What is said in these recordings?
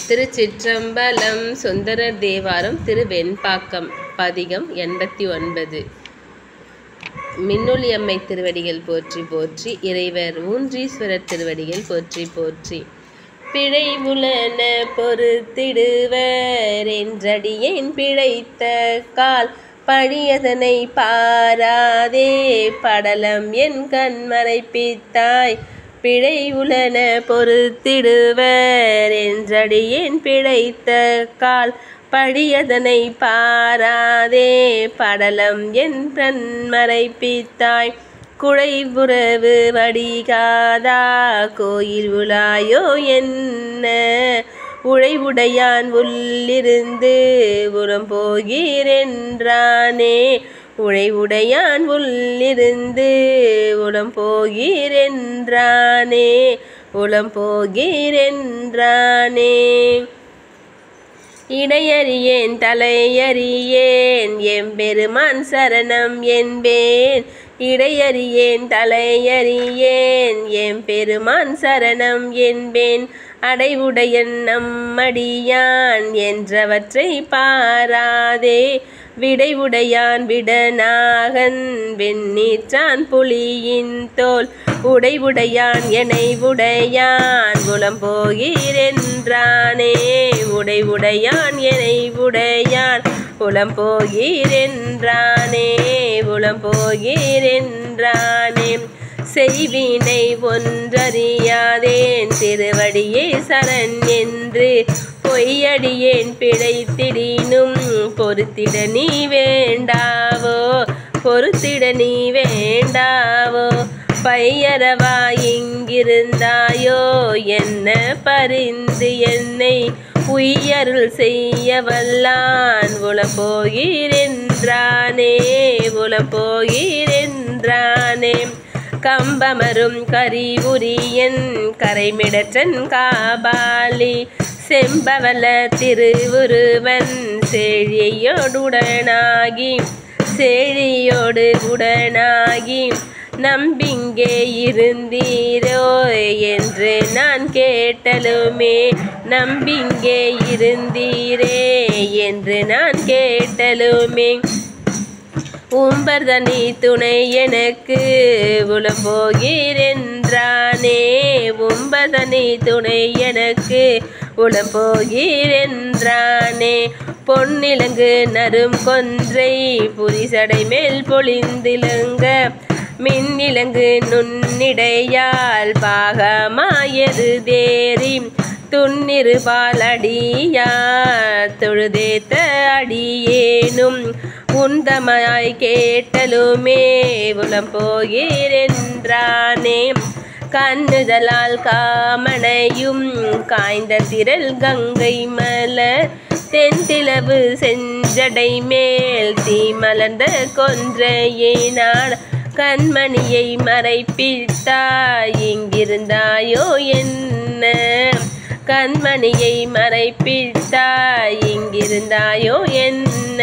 திருச்சிற்றம்பலம் சுந்தரர் தேவாரம் திருவெண்பாக்கம் பதிகம் எண்பத்தி ஒன்பது மின்னொலியம்மை திருவடிகள் போற்றி போற்றி இறைவர் ஊன்றீஸ்வரர் திருவடிகள் போற்றி போற்றி பிழை உளன பொறுத்திடுவர் என்றடியேன் பிழைத்த கால் பழியதனை பாராதே படலம் என் கண்மறைப்பித்தாய் பிழை உளன பொறுத்திடுவர் என்றடியேன் பிழைத்த கால் பழியதனை பாராதே படலம் என் கண்மறைப்பித்தாய் குழைபுறவு வடிகாதா கோயில் உலாயோ என்ன உழைவுடையான் உள்ளிருந்து உரம் போகிறென்றானே உழைவுடையான் உள்ளிருந்து உளம் போகிறென்றானே உளம் போகிறென்றானே இடையறியேன் தலையறியேன் எம்பெருமான் சரணம் என்பேன் இடையறியேன் தலையறியேன் எம்பெருமான் சரணம் என்பேன் அடைவுடையன் நம்மடியான் என்றவற்றை பாராதே விடைவுடையான் விடநாகன் வெண்ணீற்றான் புலியின் தோல் உடைவுடையான் எனை உடையான் குலம் போகிறென்றானே உடைவுடையான் எனை உடையான் உளம் போகிறென்றானே உளம் போகிறென்றானே செய்வினை ஒன்றறியாதேன் திருவடியே சரண் என்று பொய்யடியேன் பிழைத்திடினும் பொறுத்திட நீ வேண்டாவோ பொறுத்திட நீ வேண்டாவோ பையரவா இங்கிருந்தாயோ என்ன பரிந்து என்னை உய்யருள் செய்ய வல்லான் உளம் போகிறென்றானே உளம் போகிறென்றானே கம்பமரும் கரிவுரியன் கரைமிடற்றன் காபாலி செம்பவல திருவுருவன் செழியோடுடனாகி செழியோடு உடனாகி நம்பிங்கே இருந்தீரோ என்று நான் கேட்டலுமே நம்பிங்கே இருந்தீரே என்று நான் கேட்டலுமே உம்பர்தனி துணை எனக்கு உளம் போகிறென்றானே உம்பதனி துணை எனக்கு உளம் போகிறென்றானே பொன்னிலங்கு நரும் கொன்றை புரிசடை மேல் பொழிந்திலங்க மின்னிலங்கு நுண்ணிடையால் பாகமாயது தேரி துன்னிரு பாலடியா தொழுதேத்த அடியேனும் உந்தமாய் கேட்டலுமே உளம் போகிறென்றானே கண்ணுதலால் காமனையும் காய்ந்த திரள் கங்கை மலர் தென்திலவு செஞ்சடை மேல் தீமலர்ந்த கொன்றையினான் கண்மணியை மறைப்பித்தாய் இங்கிருந்தாயோ என்ன கண்மணியை மறைப்பித்தாய் இங்கிருந்தாயோ என்ன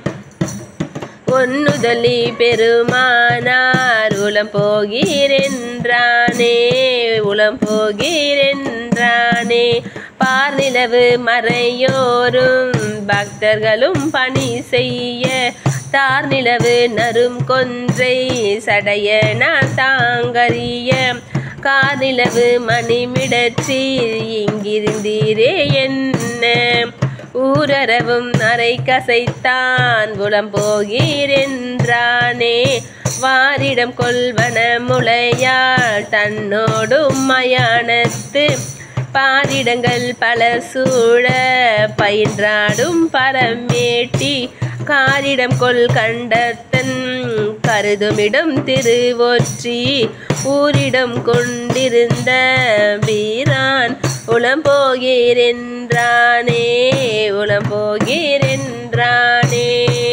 ஒன்னுதலி பெருமானார் உளம் போகிறென்றானே உளம் போகிறென்றானே பார்நிலவு மறையோரும் பக்தர்களும் பணி செய்ய தார்நிலவு நரும் கொன்றை சடைய நான் தாங்கறிய கார்நிலவு மணிமிடற்றீர் இங்கிருந்தீரே என்ன ஊரறவும் அரை கசைத்தான் குலம் போகிறென்றானே வாரிடம் கொள்வன முளையாள் தன்னோடும் மயானத்து பாரிடங்கள் பல சூழ பயின்றாடும் பரமேட்டி காரிடம் கொள் கண்டத்தன் கருதுமிடம் திருவொற்றி ஊரிடம் கொண்டிருந்த வீரான் உளம் போகிறென்றானே உளம் போகிறென்றானே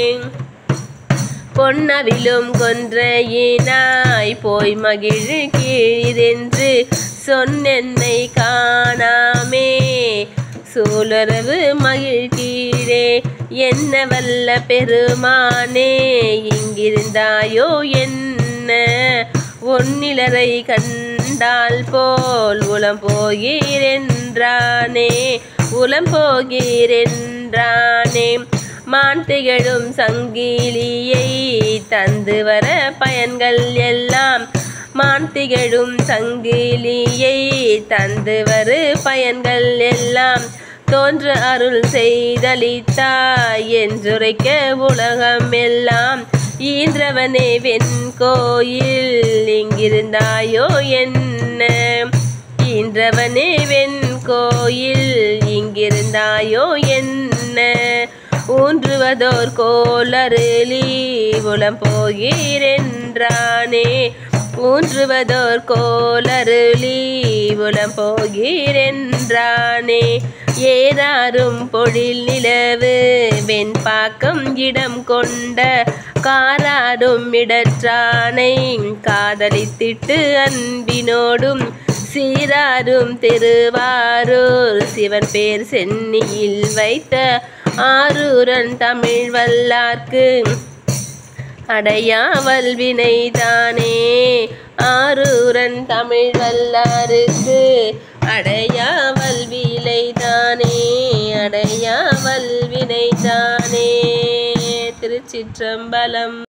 பொன்னவிலும் கொன்றையினாய் போய் மகிழ் கீழிதென்று சொன்னென்னை காணாமே சூழரவு மகிழ்கீழே என்ன வல்ல பெருமானே இங்கிருந்தாயோ என்ன ஒன்னிலரை கண்டால் போல் உளம் போகிறென்றானே உலம் போகிறென்றானே மான் திகழும் சங்கிலியை தந்து வர பயன்கள் எல்லாம் மான் திகழும் சங்கிலியை தந்து வரு பயன்கள் எல்லாம் தோன்ற அருள் செய்தளித்தாய் என்றுரைக்க உலகம் எல்லாம் ஈன்றவனே வெண் கோயில் இங்கிருந்தாயோ என்ன ஈன்றவனே வெண் கோயில் இங்கிருந்தாயோ என்ன ஊன்றுவதோர் கோலருளி உளம் போகிறென்றானே ஊன்றுவதோர் கோலருளி உளம் போகிறென்றானே ஏறாரும் பொழில் நிலவு வெண்பாக்கம் இடம் கொண்ட காராடும் இடற்றானை காதலித்திட்டு அன்பினோடும் சீராரும் திருவாரூர் சிவன் பேர் சென்னியில் வைத்த ஆரூரன் தமிழ் வல்லார்க்கு அடையாவல் வினைதானே ஆரூரன் தமிழ் வல்லாருக்கு அடையாவல் வினைதானே அடையாவல் வினைதானே திருச்சிற்றம்பலம்